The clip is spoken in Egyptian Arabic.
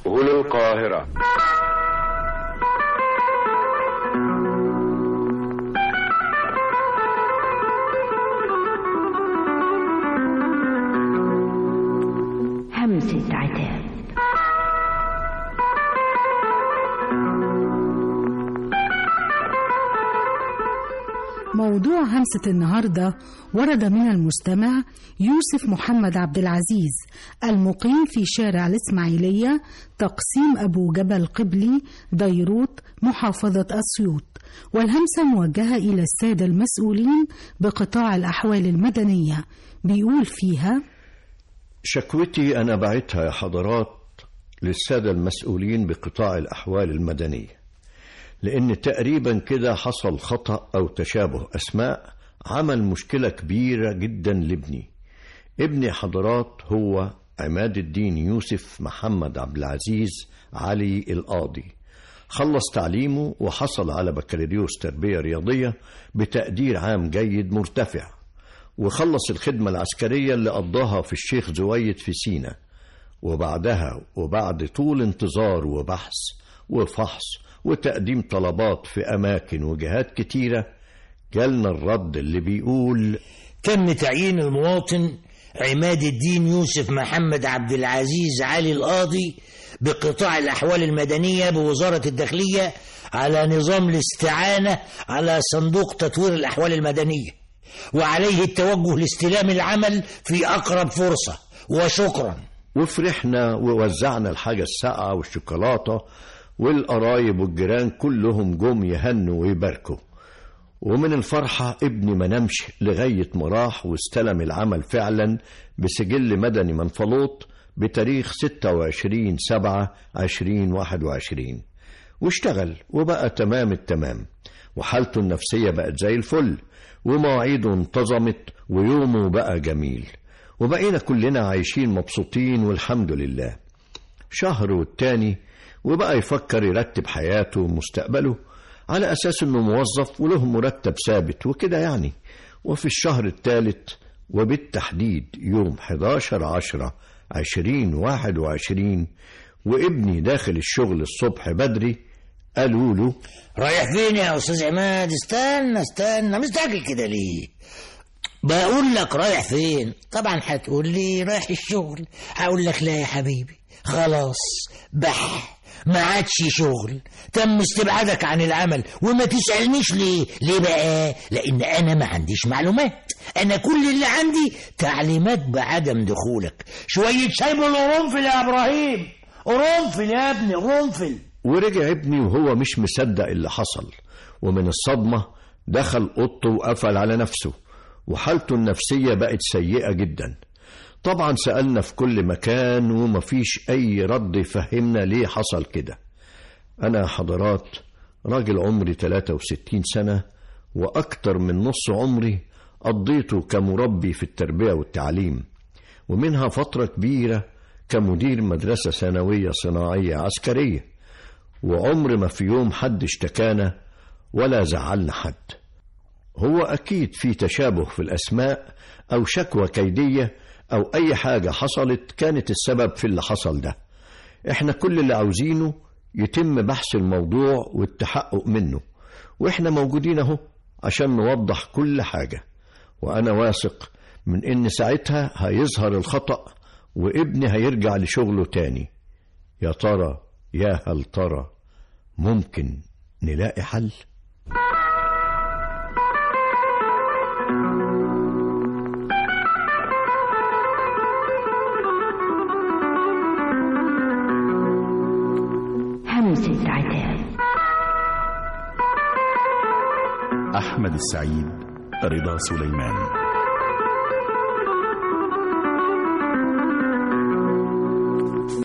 هنا القاهرة همسة عتاب موضوع همسة النهاردة ورد من المستمع يوسف محمد عبد العزيز المقيم في شارع الإسماعيلية تقسيم أبو جبل قبلي ديروت محافظة أسيوط والهمسة موجهة إلى السادة المسؤولين بقطاع الأحوال المدنية بيقول فيها شكوتي أنا بعتها يا حضرات للسادة المسؤولين بقطاع الأحوال المدنية لأن تقريبا كده حصل خطأ أو تشابه أسماء عمل مشكلة كبيرة جدا لابني ابني حضرات هو عماد الدين يوسف محمد عبد العزيز علي القاضي خلص تعليمه وحصل على بكالوريوس تربية رياضية بتقدير عام جيد مرتفع وخلص الخدمة العسكرية اللي قضاها في الشيخ زويد في سينا وبعدها وبعد طول انتظار وبحث وفحص وتقديم طلبات في أماكن وجهات كتيرة جالنا الرد اللي بيقول تم تعيين المواطن عماد الدين يوسف محمد عبد العزيز علي القاضي بقطاع الأحوال المدنية بوزارة الداخلية على نظام الاستعانة على صندوق تطوير الأحوال المدنية وعليه التوجه لاستلام العمل في أقرب فرصة وشكرا وفرحنا ووزعنا الحاجة الساقعة والشوكولاتة والقرايب والجيران كلهم جم يهنوا ويباركوا ومن الفرحة ابني ما نمش لغاية ما راح واستلم العمل فعلا بسجل مدني منفلوط بتاريخ 26 7 2021 واشتغل وبقى تمام التمام وحالته النفسية بقت زي الفل ومواعيده انتظمت ويومه بقى جميل وبقينا كلنا عايشين مبسوطين والحمد لله شهر والتاني وبقى يفكر يرتب حياته ومستقبله على أساس إنه موظف وله مرتب ثابت وكده يعني وفي الشهر الثالث وبالتحديد يوم 11 10 2021 وابني داخل الشغل الصبح بدري قالوا له رايح فين يا أستاذ عماد استنى استنى مستعجل كده ليه بقول لك رايح فين طبعا هتقول لي رايح الشغل هقول لك لا يا حبيبي خلاص بح ما عادش شغل تم استبعادك عن العمل وما تسألنيش ليه ليه بقى لأن أنا ما عنديش معلومات أنا كل اللي عندي تعليمات بعدم دخولك شوية شاي بالقرنفل يا إبراهيم قرنفل يا ابني قرنفل ورجع ابني وهو مش مصدق اللي حصل ومن الصدمة دخل أوضته وقفل على نفسه وحالته النفسية بقت سيئة جدا طبعا سألنا في كل مكان ومفيش أي رد يفهمنا ليه حصل كده أنا حضرات راجل عمري 63 سنة وأكتر من نص عمري قضيته كمربي في التربية والتعليم ومنها فترة كبيرة كمدير مدرسة ثانوية صناعية عسكرية وعمر ما في يوم حد اشتكانا ولا زعلنا حد هو أكيد في تشابه في الأسماء أو شكوى كيدية أو أي حاجة حصلت كانت السبب في اللي حصل ده إحنا كل اللي عاوزينه يتم بحث الموضوع والتحقق منه وإحنا موجودين أهو عشان نوضح كل حاجة وأنا واثق من إن ساعتها هيظهر الخطأ وابني هيرجع لشغله تاني يا ترى يا هل ترى ممكن نلاقي حل؟ همسة عتاب أحمد السعيد رضا سليمان